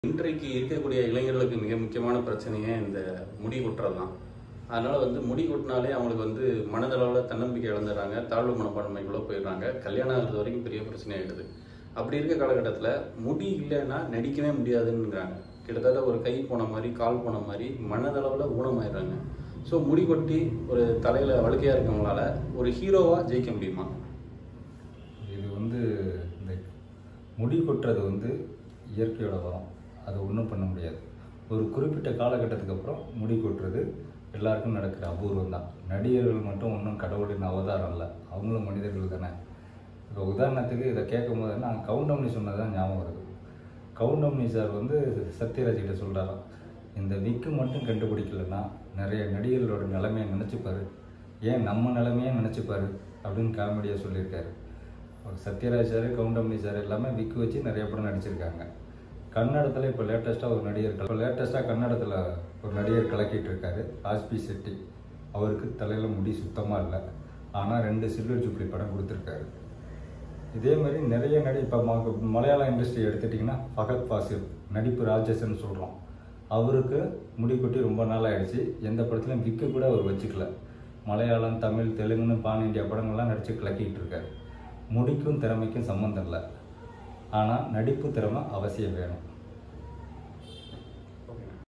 இன்றைக்கு இருக்கக்கூடிய இளைஞர்களுக்கு மிக முக்கியமான பிரச்சனையே இந்த முடி கொட்டுறது தான் அதனால வந்து முடி கொட்டினாலே அவங்களுக்கு வந்து மனதளவில் தன்னம்பிக்கை இழந்துடுறாங்க தாழ்வு மனப்பான்மைக்குள்ளே போயிடுறாங்க கல்யாணம் ஆகிறது வரைக்கும் பெரிய பிரச்சனை ஆகிடுது அப்படி இருக்க காலகட்டத்தில் முடி இல்லைன்னா நடிக்கவே முடியாதுன்னுங்கிறாங்க கிட்டத்தட்ட ஒரு கை போன மாதிரி கால் போன மாதிரி மனதளவில் ஊனமாயிடுறாங்க ஸோ முடி கொட்டி ஒரு தலையில் வழுக்கையாக இருக்கவங்களால ஒரு ஹீரோவாக ஜெயிக்க முடியுமா இது வந்து இந்த முடி கொட்டுறது வந்து இயற்கையோட வரும் அது ஒன்றும் பண்ண முடியாது ஒரு குறிப்பிட்ட காலகட்டத்துக்கு அப்புறம் முடி கொட்டுறது எல்லாருக்கும் நடக்கிற அபூர்வம் தான் நடிகர்கள் மட்டும் ஒன்றும் கடவுளின் அவதாரம் இல்லை அவங்களும் மனிதர்கள் தானே இப்போ உதாரணத்துக்கு இதை கேட்கும் போது நான் கவுண்டமணி சொன்னதான் ஞாபகம் வருது கவுண்டமணி சார் வந்து சத்யராஜ் கிட்ட சொல்கிறாராம் இந்த விக்கு மட்டும் கண்டுபிடிக்கலன்னா நிறைய நடிகர்களோட நிலைமையை நினச்சிப்பாரு ஏன் நம்ம நிலைமையே நினச்சிப்பாரு அப்படின்னு காமெடியாக சொல்லியிருக்காரு அவர் சத்யராஜ் சார் கவுண்டமணி சார் எல்லாமே விக்கு வச்சு நிறைய படம் நடிச்சிருக்காங்க கன்னடத்தில் இப்போ லேட்டஸ்ட்டாக ஒரு நடிகர் இப்போ லேட்டஸ்ட்டாக கன்னடத்தில் ஒரு நடிகர் கலக்கிட்டு இருக்காரு ஆஸ்பி செட்டி அவருக்கு தலையில் முடி சுத்தமாக இல்லை ஆனால் ரெண்டு சில்வர் ஜூப்ளி படம் கொடுத்துருக்காரு இதே மாதிரி நிறைய நடி இப்போ ம- மலையாள இண்டஸ்ட்ரி எடுத்துட்டிங்கன்னா ஃபகத் ஃபாசில் நடிப்பு ராட்சசன் சொல்கிறோம் அவருக்கு முடி கொட்டி ரொம்ப நாள் ஆயிடுச்சு எந்த படத்துலையும் விக்கு கூட அவர் வச்சுக்கல மலையாளம் தமிழ் தெலுங்குன்னு பான் இந்தியா படங்கள்லாம் நடித்து கிளக்கிட்டு இருக்காரு முடிக்கும் திறமைக்கும் சம்மந்தம் இல்லை ஆனால் நடிப்பு திறமை அவசியம் வேணும்